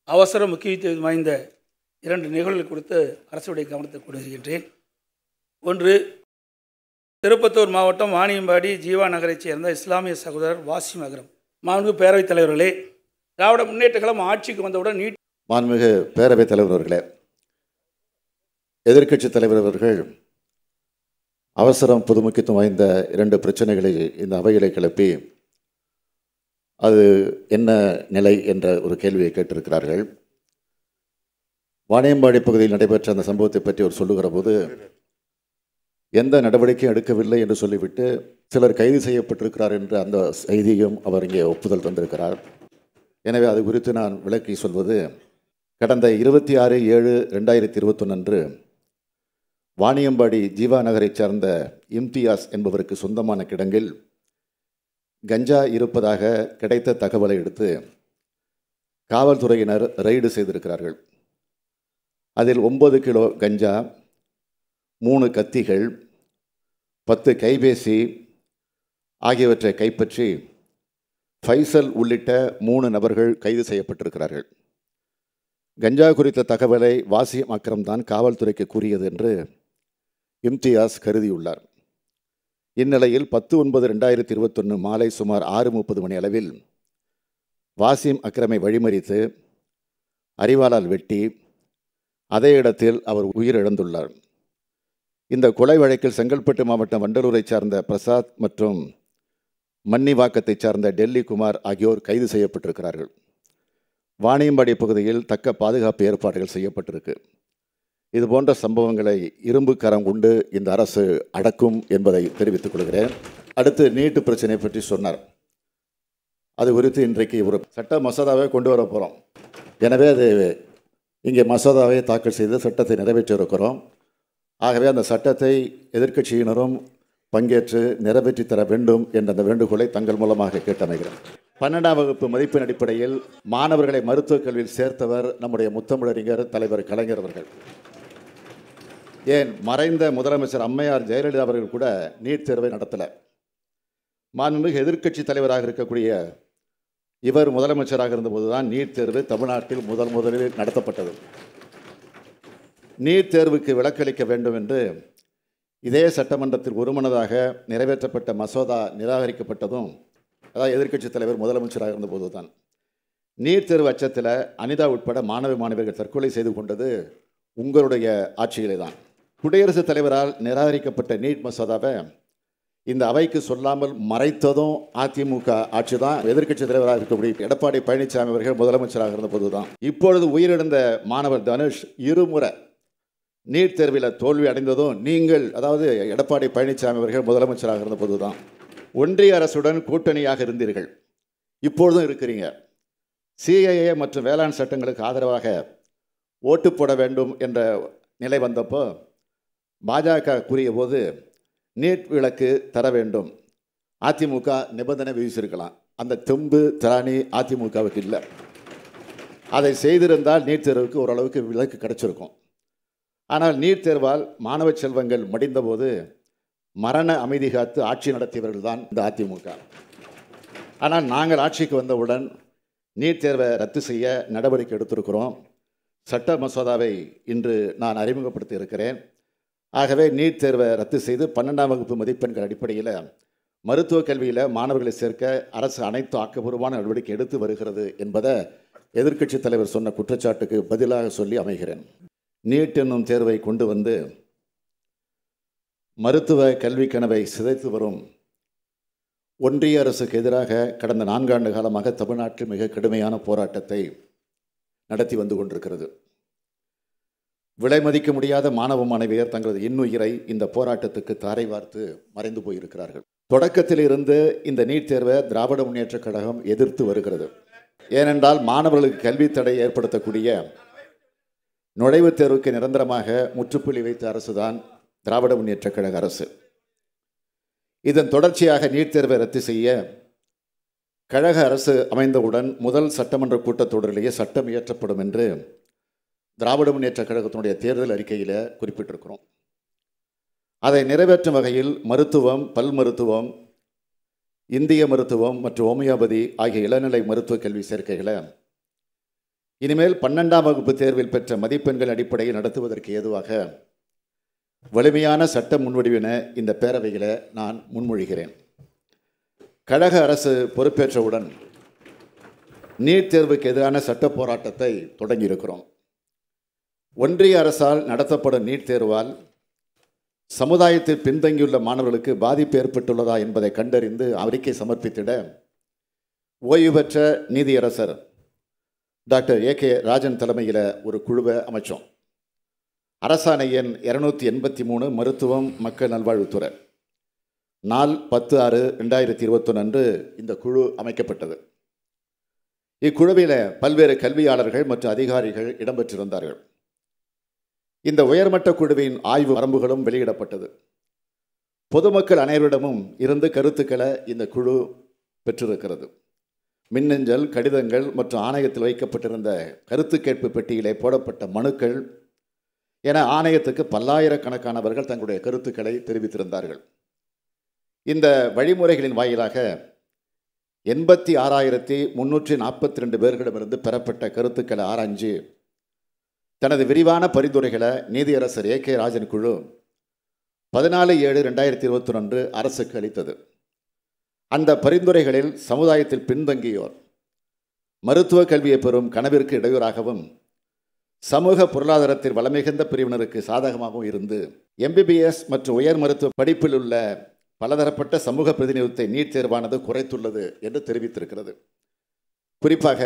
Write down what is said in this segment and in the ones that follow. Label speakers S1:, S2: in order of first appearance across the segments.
S1: அவசர முக்கியத்துவம் வாய்ந்த இரண்டு நிகழ்வுகள் குறித்து அரசுடைய கவனத்தை கொண்டு வருகின்றேன் ஒன்று திருப்பத்தூர் மாவட்டம் வாணியம்பாடி ஜீவா நகரைச் சேர்ந்த இஸ்லாமிய சகோதரர் வாசிம் அகரம் மாண்பு பேரவைத் தலைவர்களே திராவிட முன்னேற்ற கழகம் ஆட்சிக்கு வந்தவுடன் நீட்
S2: மாண்புமிகு பேரவைத் தலைவர் அவர்களே எதிர்க்கட்சித் தலைவர் அவர்கள் அவசரம் பொது முக்கியத்துவம் வாய்ந்த இரண்டு பிரச்சனைகளை இந்த அவையிலே கிளப்பி அது என்ன நிலை என்ற ஒரு கேள்வியை கேட்டிருக்கிறார்கள் வாணியம்பாடி பகுதியில் நடைபெற்ற அந்த சம்பவத்தை பற்றி அவர் சொல்லுகிற போது எந்த நடவடிக்கையும் எடுக்கவில்லை என்று சொல்லிவிட்டு சிலர் கைது செய்யப்பட்டிருக்கிறார் என்ற அந்த செய்தியும் அவர் இங்கே ஒப்புதல் தந்திருக்கிறார் எனவே அது குறித்து நான் விளக்கி சொல்வது கடந்த இருபத்தி ஆறு ஏழு ரெண்டாயிரத்தி இருபத்தொன்று அன்று வாணியம்பாடி ஜீவா நகரைச் சார்ந்த இம்தியாஸ் என்பவருக்கு சொந்தமான கிடங்கில் கஞ்சா இருப்பதாக கிடைத்த தகவலை எடுத்து காவல்துறையினர் ரெய்டு செய்திருக்கிறார்கள் அதில் ஒன்பது கிலோ கஞ்சா மூணு கத்திகள் பத்து கைபேசி ஆகியவற்றை கைப்பற்றி ஃபைசல் உள்ளிட்ட மூணு நபர்கள் கைது செய்யப்பட்டிருக்கிறார்கள் கஞ்சா குறித்த தகவலை வாசியம் அக்ரம் தான் காவல்துறைக்கு கூறியது என்று இம்தியாஸ் கருதியுள்ளார் இந்நிலையில் பத்து ஒன்பது ரெண்டாயிரத்தி இருபத்தொன்று மாலை சுமார் ஆறு முப்பது மணி அளவில் வாசிம் அக்ரமை வழிமறித்து அறிவாளால் வெட்டி அதே இடத்தில் அவர் உயிரிழந்துள்ளார் இந்த கொலை வழக்கில் செங்கல்பட்டு மாவட்டம் வண்டலூரைச் சார்ந்த பிரசாத் மற்றும் மன்னிவாக்கத்தைச் சார்ந்த டெல்லி குமார் ஆகியோர் கைது செய்யப்பட்டிருக்கிறார்கள் வாணியம்பாடி பகுதியில் தக்க பாதுகாப்பு ஏற்பாடுகள் செய்யப்பட்டிருக்கு இது போன்ற சம்பவங்களை இரும்பு கரம் கொண்டு இந்த அரசு அடக்கும் என்பதை தெரிவித்துக் கொள்கிறேன் அடுத்து நீட்டு பிரச்சனை பற்றி சொன்னார் அது குறித்து இன்றைக்கு ஒரு சட்ட மசோதாவை கொண்டு வர போகிறோம் எனவே அது இங்கே மசோதாவை தாக்கல் செய்து சட்டத்தை நிறைவேற்றி இருக்கிறோம் ஆகவே அந்த சட்டத்தை எதிர்க்கட்சியினரும் பங்கேற்று நிறைவேற்றி தர வேண்டும் என்ற அந்த வேண்டுகோளை தங்கள் மூலமாக கேட்டமைகிறேன் பன்னெண்டாம் வகுப்பு மதிப்பெண் அடிப்படையில் மாணவர்களை மருத்துவக் கல்வியில் சேர்த்தவர் நம்முடைய முத்தமிழறிஞர் தலைவர் கலைஞர் அவர்கள் ஏன் மறைந்த முதலமைச்சர் அம்மையார் ஜெயலலிதா அவர்கள் கூட நீட் தேர்வை நடத்தலை மாண்புமிகு எதிர்க்கட்சி தலைவராக இருக்கக்கூடிய இவர் முதலமைச்சராக இருந்தபோது தான் நீட் தேர்வு தமிழ்நாட்டில் முதல் முதலில் நடத்தப்பட்டது நீட் தேர்வுக்கு விலக்களிக்க வேண்டும் என்று இதே சட்டமன்றத்தில் ஒருமனதாக நிறைவேற்றப்பட்ட மசோதா நிராகரிக்கப்பட்டதும் அதாவது எதிர்க்கட்சித் தலைவர் முதலமைச்சராக இருந்தபோது தான் நீட் தேர்வு அச்சத்தில் அனிதா உட்பட மாணவ மாணவியர்கள் தற்கொலை செய்து கொண்டது உங்களுடைய ஆட்சியிலே தான் குடியரசுத் தலைவரால் நிராகரிக்கப்பட்ட நீட் மசோதாவை இந்த அவைக்கு சொல்லாமல் மறைத்ததும் அதிமுக ஆட்சி தான் எதிர்க்கட்சி தலைவராக இருக்கக்கூடிய எடப்பாடி பழனிசாமி அவர்கள் முதலமைச்சராக இருந்தபோது தான் இப்பொழுது உயிரிழந்த மாணவர் தனுஷ் இருமுறை நீட் தேர்வில் தோல்வி அடைந்ததும் நீங்கள் அதாவது எடப்பாடி பழனிசாமி அவர்கள் முதலமைச்சராக இருந்தபோது தான் ஒன்றிய அரசுடன் கூட்டணியாக இருந்தீர்கள் இப்பொழுதும் இருக்கிறீங்க சிஐஏ மற்றும் வேளாண் சட்டங்களுக்கு ஆதரவாக ஓட்டு போட வேண்டும் என்ற நிலை வந்தப்போ பாஜக கூறிய போது நீட் விளக்கு தர வேண்டும் அதிமுக நிபந்தனை விதிச்சிருக்கலாம் அந்த தெம்பு திராணி அதிமுகவுக்கு இல்லை அதை செய்திருந்தால் நீட் தேர்வுக்கு ஓரளவுக்கு விலக்கு கிடைச்சிருக்கும் ஆனால் நீட் தேர்வால் மாணவ செல்வங்கள் மடிந்தபோது மரண அமைதி காத்து ஆட்சி நடத்தியவர்கள் தான் இந்த அதிமுக ஆனால் நாங்கள் ஆட்சிக்கு வந்தவுடன் நீட் தேர்வை ரத்து செய்ய நடவடிக்கை எடுத்திருக்கிறோம் சட்ட மசோதாவை இன்று நான் அறிமுகப்படுத்தி இருக்கிறேன் ஆகவே நீட் தேர்வை ரத்து செய்து பன்னெண்டாம் வகுப்பு மதிப்பெண்கள் அடிப்படையில் மருத்துவக் கல்வியில் மாணவர்களை சேர்க்க அரசு அனைத்து ஆக்கப்பூர்வமான நடவடிக்கை எடுத்து வருகிறது என்பதை எதிர்க்கட்சித் தலைவர் சொன்ன குற்றச்சாட்டுக்கு பதிலாக சொல்லி அமைகிறேன் நீட் என்னும் தேர்வை கொண்டு வந்து மருத்துவ கல்வி கனவை சிதைத்து வரும் ஒன்றிய அரசுக்கு எதிராக கடந்த நான்காண்டு காலமாக தமிழ்நாட்டில் மிக கடுமையான போராட்டத்தை நடத்தி வந்து கொண்டிருக்கிறது விலை மதிக்க முடியாத மாணவ மாணவியர் தங்களது இன்னுயிரை இந்த போராட்டத்துக்கு தாரை வார்த்து மறைந்து போயிருக்கிறார்கள் தொடக்கத்தில் இருந்து இந்த நீட் தேர்வை திராவிட முன்னேற்றக் கழகம் எதிர்த்து வருகிறது ஏனென்றால் மாணவர்களுக்கு கல்வி தடை ஏற்படுத்தக்கூடிய நுழைவுத் தேர்வுக்கு நிரந்தரமாக முற்றுப்புள்ளி வைத்த அரசுதான் திராவிட முன்னேற்றக் கழக அரசு இதன் தொடர்ச்சியாக நீட் தேர்வை ரத்து செய்ய கழக அரசு அமைந்தவுடன் முதல் சட்டமன்ற கூட்டத்தொடரிலேயே சட்டம் இயற்றப்படும் என்று திராவிட முன்னேற்ற கழகத்தினுடைய தேர்தல் அறிக்கையில் குறிப்பிட்டிருக்கிறோம் அதை நிறைவேற்றும் வகையில் மருத்துவம் பல் மருத்துவம் இந்திய மருத்துவம் மற்றும் ஹோமியோபதி ஆகிய இளநிலை மருத்துவக் கல்வி சேர்க்கைகளை இனிமேல் பன்னெண்டாம் வகுப்பு தேர்வில் பெற்ற மதிப்பெண்கள் அடிப்படையில் நடத்துவதற்கு ஏதுவாக வலிமையான சட்ட முன்வடிவின இந்த பேரவையில் நான் முன்மொழிகிறேன் கழக அரசு பொறுப்பேற்றவுடன் நீட் தேர்வுக்கு எதிரான சட்ட போராட்டத்தை தொடங்கியிருக்கிறோம் ஒன்றிய அரசால் நடத்தப்படும் நீட் தேர்வால் சமுதாயத்தில் பின்தங்கியுள்ள மாணவர்களுக்கு பாதிப்பு ஏற்பட்டுள்ளதா என்பதை கண்டறிந்து அறிக்கை சமர்ப்பித்திட ஓய்வு பெற்ற நீதியரசர் டாக்டர் ஏ கே ராஜன் தலைமையில் ஒரு குழுவை அமைச்சோம் அரசாணை எண் இரநூத்தி எண்பத்தி மூணு மருத்துவம் மக்கள் நல்வாழ்வுத்துறை நாள் பத்து ஆறு ரெண்டாயிரத்தி இருபத்தொன்று அன்று இந்த குழு அமைக்கப்பட்டது இக்குழுவில் பல்வேறு கல்வியாளர்கள் மற்றும் அதிகாரிகள் இடம்பெற்றிருந்தார்கள் இந்த உயர்மட்ட குழுவின் ஆய்வு வரம்புகளும் வெளியிடப்பட்டது பொதுமக்கள் அனைவரிடமும் இருந்து கருத்துக்களை இந்த குழு பெற்றிருக்கிறது மின்னஞ்சல் கடிதங்கள் மற்றும் ஆணையத்தில் வைக்கப்பட்டிருந்த கருத்து கேட்பு பெட்டியிலே போடப்பட்ட மனுக்கள் என ஆணையத்துக்கு பல்லாயிரக்கணக்கானவர்கள் தங்களுடைய கருத்துக்களை தெரிவித்திருந்தார்கள் இந்த வழிமுறைகளின் வாயிலாக எண்பத்தி ஆறாயிரத்தி முன்னூற்றி நாற்பத்தி ரெண்டு பேர்களிடமிருந்து பெறப்பட்ட கருத்துக்களை ஆராய்ஞ்சு தனது விரிவான பரிந்துரைகளை நீதியரசர் ஏ கே ராஜன் குழு பதினாலு ஏழு ரெண்டாயிரத்தி இருபத்தி ஒன்று அரசுக்கு அளித்தது அந்த பரிந்துரைகளில் சமுதாயத்தில் பின்தங்கியோர் மருத்துவ கல்வியை பெறும் கனவிற்கு இடையூறாகவும் சமூக பொருளாதாரத்தில் வளமிகுந்த பிரிவினருக்கு சாதகமாகவும் இருந்து எம்பிபிஎஸ் மற்றும் உயர் மருத்துவ படிப்பில் உள்ள பலதரப்பட்ட சமூக பிரதிநிதித்துவத்தை நீட் தேர்வானது குறைத்துள்ளது என்று தெரிவித்திருக்கிறது குறிப்பாக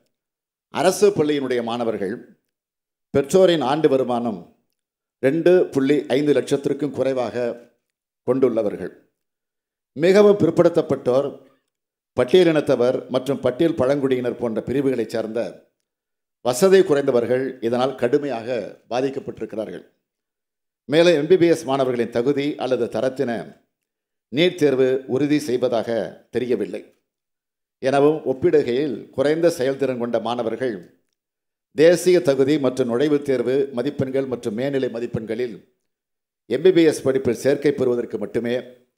S2: அரசு பள்ளியினுடைய மாணவர்கள் பெற்றோரின் ஆண்டு வருமானம் ரெண்டு புள்ளி ஐந்து லட்சத்திற்கும் குறைவாக கொண்டுள்ளவர்கள் மிகவும் பிற்படுத்தப்பட்டோர் பட்டியலினத்தவர் மற்றும் பட்டியல் பழங்குடியினர் போன்ற பிரிவுகளைச் சார்ந்த வசதி குறைந்தவர்கள் இதனால் கடுமையாக பாதிக்கப்பட்டிருக்கிறார்கள் மேலும் எம்பிபிஎஸ் மாணவர்களின் தகுதி அல்லது தரத்தின நீட் தேர்வு உறுதி செய்வதாக தெரியவில்லை எனவும் ஒப்பிடுகையில் குறைந்த செயல்திறன் கொண்ட மாணவர்கள் தேசிய தகுதி மற்றும் நுழைவுத் தேர்வு மதிப்பெண்கள் மற்றும் மேல்நிலை மதிப்பெண்களில் எம்பிபிஎஸ் படிப்பில் சேர்க்கை பெறுவதற்கு மட்டுமே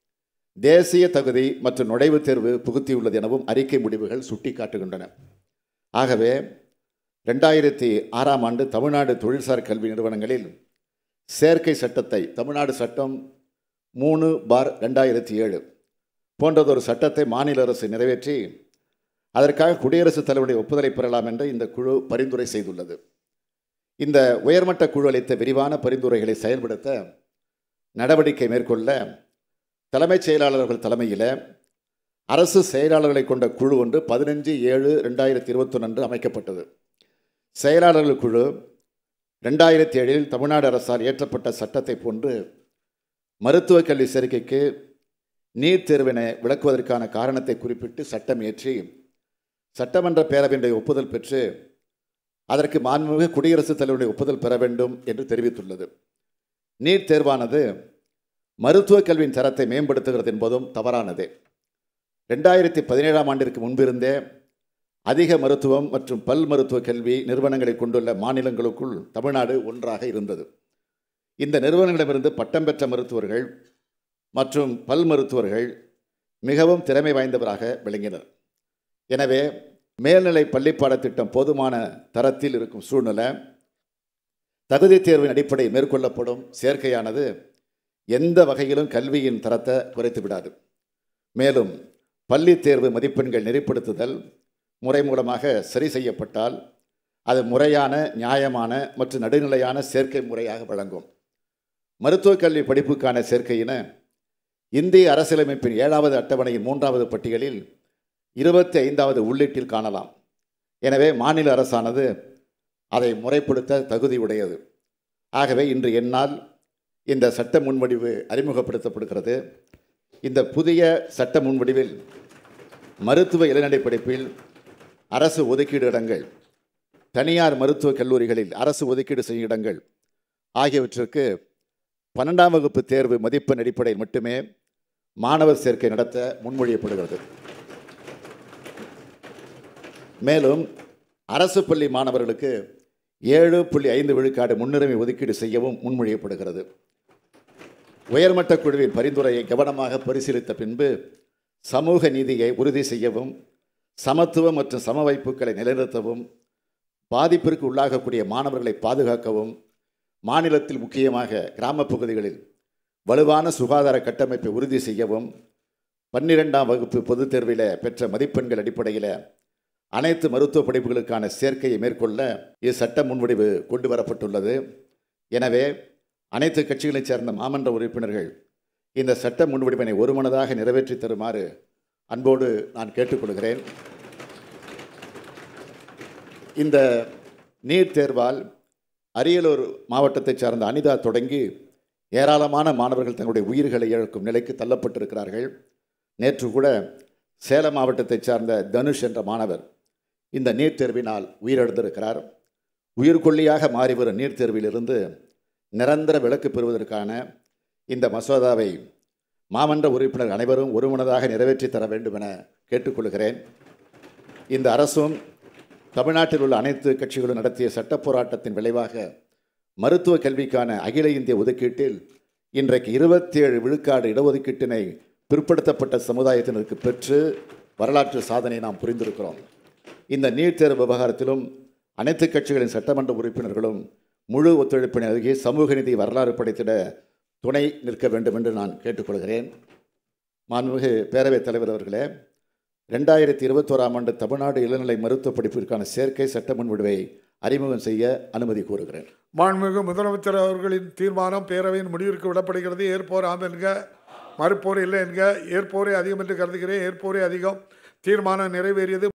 S2: தேசிய தகுதி மற்றும் நுழைவுத் தேர்வு புகுத்தியுள்ளது எனவும் அறிக்கை முடிவுகள் சுட்டிக்காட்டுகின்றன ஆகவே ரெண்டாயிரத்தி ஆறாம் ஆண்டு தமிழ்நாடு தொழில்சார் கல்வி நிறுவனங்களில் சேர்க்கை சட்டத்தை தமிழ்நாடு சட்டம் மூணு பார் ரெண்டாயிரத்தி ஏழு போன்றதொரு சட்டத்தை மாநில அரசு நிறைவேற்றி அதற்காக குடியரசுத் தலைவருடைய ஒப்புதலை பெறலாம் என்று இந்த குழு பரிந்துரை செய்துள்ளது இந்த உயர்மட்ட குழு அளித்த விரிவான பரிந்துரைகளை செயல்படுத்த நடவடிக்கை மேற்கொள்ள தலைமைச் செயலாளர்கள் தலைமையில் அரசு செயலாளர்களை கொண்ட குழு ஒன்று பதினஞ்சு ஏழு ரெண்டாயிரத்தி இருபத்தொன்று அன்று அமைக்கப்பட்டது செயலாளர்கள் குழு ரெண்டாயிரத்தி ஏழில் தமிழ்நாடு அரசால் இயற்றப்பட்ட சட்டத்தை போன்று மருத்துவக் கல்வி சேர்க்கைக்கு நீட் தேர்வினை விளக்குவதற்கான காரணத்தை குறிப்பிட்டு சட்டம் இயற்றி சட்டமன்ற பேரவையினுடைய ஒப்புதல் பெற்று அதற்கு மாண்புமிகு குடியரசுத் தலைவருடைய ஒப்புதல் பெற வேண்டும் என்று தெரிவித்துள்ளது நீட் தேர்வானது மருத்துவக் கல்வியின் தரத்தை மேம்படுத்துகிறது என்பதும் தவறானதே ரெண்டாயிரத்தி பதினேழாம் ஆண்டிற்கு முன்பிருந்தே அதிக மருத்துவம் மற்றும் பல் மருத்துவ கல்வி நிறுவனங்களை கொண்டுள்ள மாநிலங்களுக்குள் தமிழ்நாடு ஒன்றாக இருந்தது இந்த நிறுவனங்களிடமிருந்து பட்டம் பெற்ற மருத்துவர்கள் மற்றும் பல் மருத்துவர்கள் மிகவும் திறமை வாய்ந்தவராக விளங்கினர் எனவே மேல்நிலை பள்ளி பாடத்திட்டம் போதுமான தரத்தில் இருக்கும் சூழ்நிலை தகுதி தேர்வின் அடிப்படையில் மேற்கொள்ளப்படும் சேர்க்கையானது எந்த வகையிலும் கல்வியின் தரத்தை குறைத்து விடாது மேலும் பள்ளி தேர்வு மதிப்பெண்கள் நெறிப்படுத்துதல் முறை மூலமாக சரி செய்யப்பட்டால் அது முறையான நியாயமான மற்றும் நடுநிலையான சேர்க்கை முறையாக வழங்கும் மருத்துவக் கல்வி படிப்புக்கான சேர்க்கையின இந்திய அரசியலமைப்பின் ஏழாவது அட்டவணையின் மூன்றாவது பட்டியலில் இருபத்தி ஐந்தாவது உள்ளீட்டில் காணலாம் எனவே மாநில அரசானது அதை முறைப்படுத்த தகுதியுடையது ஆகவே இன்று என்னால் இந்த சட்ட முன்வடிவு அறிமுகப்படுத்தப்படுகிறது இந்த புதிய சட்ட முன்வடிவில் மருத்துவ இளநிலை படிப்பில் அரசு ஒதுக்கீடு இடங்கள் தனியார் மருத்துவக் கல்லூரிகளில் அரசு ஒதுக்கீடு செய்யும் இடங்கள் ஆகியவற்றிற்கு பன்னெண்டாம் வகுப்பு தேர்வு மதிப்பெண் அடிப்படையில் மட்டுமே மாணவர் சேர்க்கை நடத்த முன்மொழியப்படுகிறது மேலும் அரசு பள்ளி மாணவர்களுக்கு ஏழு புள்ளி ஐந்து விழுக்காடு முன்னுரிமை ஒதுக்கீடு செய்யவும் முன்மொழியப்படுகிறது உயர்மட்ட குழுவின் பரிந்துரையை கவனமாக பரிசீலித்த பின்பு சமூக நீதியை உறுதி செய்யவும் சமத்துவம் மற்றும் சம வாய்ப்புகளை நிலைநிறுத்தவும் பாதிப்பிற்கு உள்ளாகக்கூடிய மாணவர்களை பாதுகாக்கவும் மாநிலத்தில் முக்கியமாக கிராமப் பகுதிகளில் வலுவான சுகாதார கட்டமைப்பை உறுதி செய்யவும் பன்னிரெண்டாம் வகுப்பு பொதுத் தேர்வில் பெற்ற மதிப்பெண்கள் அடிப்படையில் அனைத்து மருத்துவ படிப்புகளுக்கான சேர்க்கையை மேற்கொள்ள இச்சட்ட முன்வடிவு கொண்டு வரப்பட்டுள்ளது எனவே அனைத்து கட்சிகளைச் சேர்ந்த மாமன்ற உறுப்பினர்கள் இந்த சட்ட முன்வடிவினை ஒருமனதாக நிறைவேற்றி தருமாறு அன்போடு நான் கேட்டுக்கொள்கிறேன் இந்த நீட் தேர்வால் அரியலூர் மாவட்டத்தைச் சார்ந்த அனிதா தொடங்கி ஏராளமான மாணவர்கள் தங்களுடைய உயிர்களை இழக்கும் நிலைக்கு தள்ளப்பட்டிருக்கிறார்கள் நேற்று கூட சேலம் மாவட்டத்தைச் சார்ந்த தனுஷ் என்ற மாணவர் இந்த நீட் தேர்வினால் உயிரிழந்திருக்கிறார் உயிர்கொல்லியாக மாறி வரும் நீட் தேர்விலிருந்து நிரந்தர விலக்கு பெறுவதற்கான இந்த மசோதாவை மாமன்ற உறுப்பினர் அனைவரும் ஒருமனதாக நிறைவேற்றி தர வேண்டும் என கேட்டுக்கொள்கிறேன் இந்த அரசும் தமிழ்நாட்டில் உள்ள அனைத்து கட்சிகளும் நடத்திய சட்ட போராட்டத்தின் விளைவாக மருத்துவ கல்விக்கான அகில இந்திய ஒதுக்கீட்டில் இன்றைக்கு இருபத்தேழு விழுக்காடு இடஒதுக்கீட்டினை பிற்படுத்தப்பட்ட சமுதாயத்தினருக்கு பெற்று வரலாற்று சாதனை நாம் புரிந்திருக்கிறோம் இந்த நீட் தேர்வு விவகாரத்திலும் அனைத்து கட்சிகளின் சட்டமன்ற உறுப்பினர்களும் முழு ஒத்துழைப்பினை அருகே சமூக நீதி வரலாறு படைத்திட துணை நிற்க வேண்டும் என்று நான் கேட்டுக்கொள்கிறேன் மாண்புமிகு பேரவைத் தலைவர் அவர்களே ரெண்டாயிரத்தி இருபத்தோராம் ஆண்டு தமிழ்நாடு இளநிலை மருத்துவ படிப்பிற்கான சேர்க்கை சட்ட முன்வடிவை அறிமுகம் செய்ய அனுமதி கோருகிறேன்
S3: மாண்புமிகு முதலமைச்சர் அவர்களின் தீர்மானம் பேரவையின் முடிவிற்கு விடப்படுகிறது ஏற்போர் ஆம் என்க மறுப்போர் இல்லை என்க ஏற்போரே அதிகம் என்று கருதுகிறேன் ஏற்போரே அதிகம் தீர்மானம் நிறைவேறியது